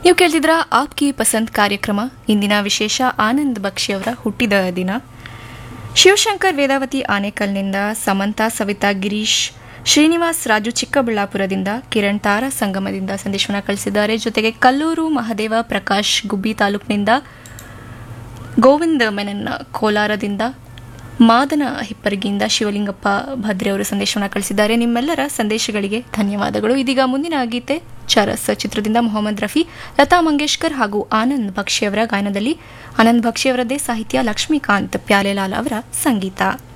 ನೀವು ಕೇಳ್ತಿದ್ರ ಆಪ್ಕಿ ಪಸಂದ್ ಕಾರ್ಯಕ್ರಮ ಇಂದಿನ ವಿಶೇಷ ಆನಂದ್ ಬಕ್ಷಿ ಅವರ ಹುಟ್ಟಿದ ದಿನ ಶಿವಶಂಕರ್ ವೇದಾವತಿ ಆನೇಕಲ್ನಿಂದ ಸಮಂತಾ ಸವಿತಾ ಗಿರೀಶ್ ಶ್ರೀನಿವಾಸ್ ರಾಜು ಚಿಕ್ಕಬಳ್ಳಾಪುರದಿಂದ ಕಿರಣ್ ತಾರಾ ಸಂಗಮದಿಂದ ಸಂದೇಶವನ್ನು ಕಳಿಸಿದ್ದಾರೆ ಜೊತೆಗೆ ಕಲ್ಲೂರು ಮಹದೇವ ಪ್ರಕಾಶ್ ಗುಬ್ಬಿ ತಾಲೂಕಿನಿಂದ ಗೋವಿಂದ ಮೆನನ್ ಕೋಲಾರದಿಂದ ಮಾದನ ಹಿಪ್ಪರಗಿಯಿಂದ ಶಿವಲಿಂಗಪ್ಪ ಭದ್ರೆ ಅವರು ಸಂದೇಶವನ್ನು ಕಳಿಸಿದ್ದಾರೆ ನಿಮ್ಮೆಲ್ಲರ ಸಂದೇಶಗಳಿಗೆ ಧನ್ಯವಾದಗಳು ಇದೀಗ ಮುಂದಿನ ಗೀತೆ ಚರಸ್ ಚಿತ್ರದಿಂದ ಮೊಹಮ್ಮದ್ ರಫಿ ಲತಾ ಮಂಗೇಶ್ಕರ್ ಹಾಗೂ ಆನಂದ್ ಬಕ್ಷಿ ಅವರ ಗಾಯನದಲ್ಲಿ ಆನಂದ್ ಬಕ್ಷಿ ಅವರದ್ದೇ ಸಾಹಿತ್ಯ ಲಕ್ಷ್ಮೀಕಾಂತ್ ಪ್ಯಾಲೆಲಾಲ್ ಅವರ ಸಂಗೀತ